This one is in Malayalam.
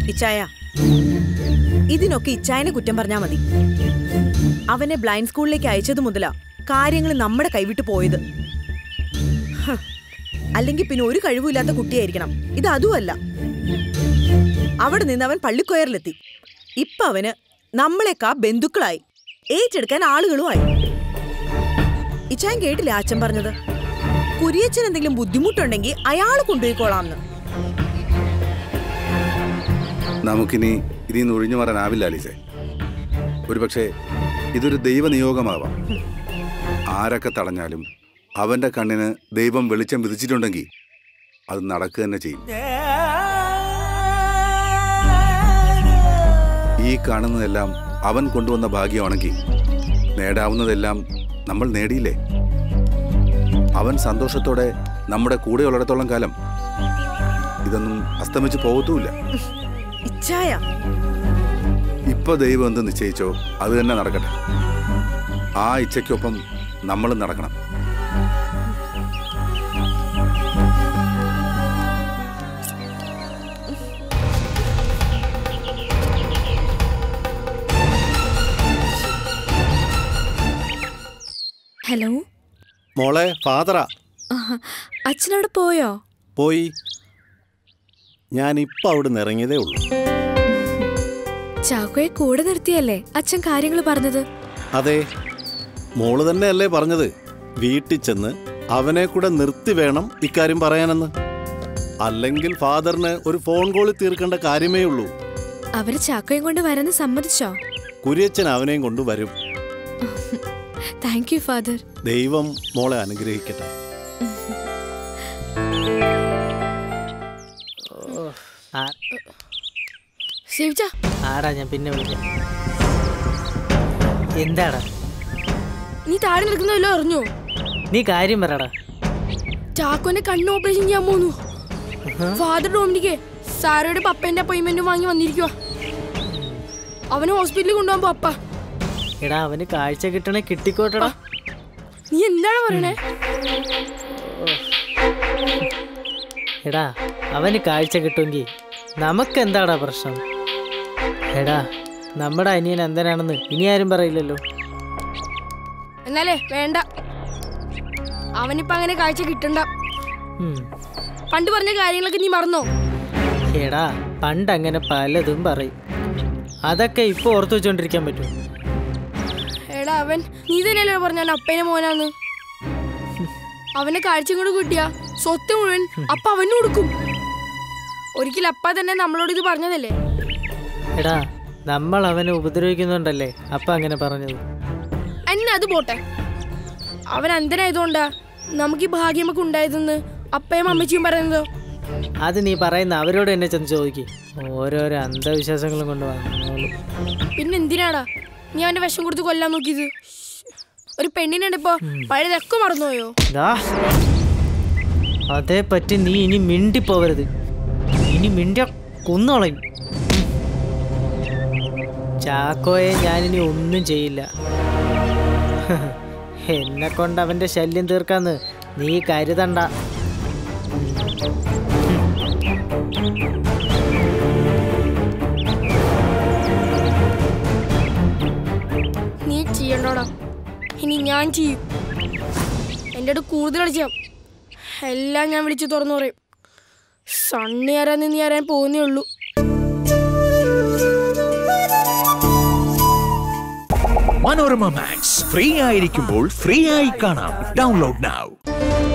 ഇച്ചായ ഇതിനൊക്കെ ഇച്ചായനെ കുറ്റം പറഞ്ഞാ മതി അവനെ ബ്ലൈൻഡ് സ്കൂളിലേക്ക് അയച്ചത് മുതലാ കാര്യങ്ങൾ നമ്മുടെ കൈവിട്ട് പോയത് ഹ്. അല്ലെങ്കിൽ പിന്നെ ഒരു കഴിവുമില്ലാത്ത കുട്ടിയായിരിക്കണം ഇത് അതുമല്ല അവിടെ നിന്ന് അവൻ പള്ളിക്കൊയറിലെത്തി ഇപ്പൊ അവന് നമ്മളെക്കാ ബന്ധുക്കളായി ഏറ്റെടുക്കാൻ ആളുകളുമായി ഇച്ചായൻ കേട്ടില്ലേ അച്ഛൻ പറഞ്ഞത് കുരിയച്ചൻ എന്തെങ്കിലും ബുദ്ധിമുട്ടുണ്ടെങ്കിൽ അയാൾ കൊണ്ടുപോയിക്കോളാംന്ന് നമുക്കിനി ഇതിൽ നിന്ന് ഒഴിഞ്ഞു മാറാനാവില്ല അലീസെ ഒരുപക്ഷെ ഇതൊരു ദൈവനിയോഗമാവാം ആരൊക്കെ തടഞ്ഞാലും അവന്റെ കണ്ണിന് ദൈവം വെളിച്ചം വിധിച്ചിട്ടുണ്ടെങ്കിൽ അത് നടക്കുക തന്നെ ചെയ്യും ഈ കാണുന്നതെല്ലാം അവൻ കൊണ്ടുവന്ന ഭാഗ്യമാണെങ്കിൽ നേടാവുന്നതെല്ലാം നമ്മൾ നേടിയില്ലേ അവൻ സന്തോഷത്തോടെ നമ്മുടെ കൂടെയുള്ളിടത്തോളം കാലം ഇതൊന്നും അസ്തമിച്ച് പോകത്തുമില്ല ഇച്ചായ ഇപ്പൊ ദൈവം എന്ത് നിശ്ചയിച്ചോ അത് തന്നെ നടക്കട്ടെ ആ ഇച്ഛയ്ക്കൊപ്പം നമ്മളും നടക്കണം ഹലോ മോളെ ഫാദറാ ആഹാ. അച്ഛനവിടെ പോയോ പോയി ഞാൻ ഇപ്പം അവിടുന്ന് ഇറങ്ങിയതേ ഉള്ളൂ ചാക്കോയെ കൂടെ നിർത്തിയല്ലേ അച്ഛൻ കാര്യങ്ങൾ പറഞ്ഞത് അതെ മോള് തന്നെയല്ലേ പറഞ്ഞത് വീട്ടിൽ ചെന്ന് അവനെ കൂടെ നിർത്തി വേണം ഇക്കാര്യം പറയാനെന്ന് അല്ലെങ്കിൽ ഫാദറിന് ഒരു ഫോൺ കോളിൽ തീർക്കേണ്ട കാര്യമേ ഉള്ളൂ അവര് ചാക്കോയും കൊണ്ട് വരെന്ന് സമ്മതിച്ചോ കുര്യച്ചൻ അവനെയും കൊണ്ട് വരും താങ്ക് യു ഫാദർ ദൈവം മോളെ അനുഗ്രഹിക്കട്ടെ സേവിച്ച ആടാ ഞാൻ പിന്നെ വിളിക്കാം എന്താടാ നീ താഴെ നിൽക്കുന്നതല്ലോ അറിഞ്ഞോ നീ കാര്യം പറടാ ചാക്കോന്റെ കണ്ണ് ഓപ്പറേഷൻ ചെയ്യാൻ പോന്നു ഫാദർ ഡോമിനിക്ക് സാറയുടെ പപ്പേന്റെ അപ്പോയിന്റ്മെന്റ് വാങ്ങി വന്നിരിക്കുക അവനെ ഹോസ്പിറ്റലിൽ കൊണ്ടുപോകാൻ പപ്പ എടാ അവന് കാഴ്ച കിട്ടണേ കിട്ടിക്കോട്ടടാ നീ എന്താണ് പറയണേ എടാ അവന് കാഴ്ച കിട്ടുമെങ്കിൽ നമുക്ക് എന്താടാ പ്രശ്നം എടാ നമ്മുടെ അനിയൻ എന്തനാണെന്ന് ഇനി ആരും പറയില്ലല്ലോ എന്നാലേ വേണ്ട അവനിപ്പോ അങ്ങനെ കാഴ്ച കിട്ടണ്ട ഉം. പണ്ട് പറഞ്ഞ കാര്യങ്ങളൊക്കെ നീ മറന്നോ എടാ പണ്ട് അങ്ങനെ പലതും പറയും അതൊക്കെ ഇപ്പൊ ഓർത്തു വെച്ചോണ്ടിരിക്കാൻ പറ്റും എടാ അവൻ നീ തന്നെയല്ലേ പറഞ്ഞ അപ്പേനെ മോനാന്ന് അവനെ കാഴ്ചയും കൂടെ കിട്ടിയ സ്വത്ത് മുഴുവൻ അപ്പ അവന് കൊടുക്കും ഒരിക്കൽ അപ്പ തന്നെ നമ്മളോട് ഇത് പറഞ്ഞതല്ലേ എടാ നമ്മൾ അവനെ ഉപദ്രവിക്കുന്നുണ്ടല്ലേ അപ്പൊ അങ്ങനെ പറഞ്ഞത് എന്നെ അത് പോട്ടെ അവൻ അന്ധനായതുകൊണ്ടാ നമുക്ക് ഈ ഭാഗ്യമൊക്കെ ഉണ്ടായതെന്ന് അപ്പയും അമ്മച്ചിയും പറയുന്നതോ അത് നീ പറയുന്ന അവരോട് എന്നെ ചെന്ന് ചോദിക്കും ഓരോരോ അന്ധവിശ്വാസങ്ങളും കൊണ്ട് വന്നോളൂ പിന്നെ എന്തിനാടാ നീ അവന്റെ വിഷം കൊടുത്ത് കൊല്ലാൻ നോക്കിയത് ഒരു പെണ്ണിനുണ്ടിപ്പോ പഴയതൊക്കെ മറന്നുപോയോ ദാ അതേപ്പറ്റി നീ ഇനി മിണ്ടിപ്പോവരുത് ഇനി മിണ്ടിയ കൊന്നോളയും ചാക്കോയെ ഞാനിനി ഒന്നും ചെയ്യില്ല എന്നെ കൊണ്ട് അവന്റെ ശല്യം തീർക്കാന്ന് നീ കരുതണ്ട നീ ചെയ്യണ്ടോടാ ഇനി ഞാൻ ചെയ്യും എൻ്റെ അടുത്ത് കൂടുതൽ കളിച്ചാം എല്ലാം ഞാൻ വിളിച്ചു തുറന്നു പറയും സണ്ണി ആരാന്ന് നീ ആരാൻ പോകുന്നേ ഉള്ളൂ മനോരമ മാക്സ് ഫ്രീ ആയിരിക്കുമ്പോൾ ഫ്രീ ആയി കാണാം ഡൗൺലോഡ് നൗ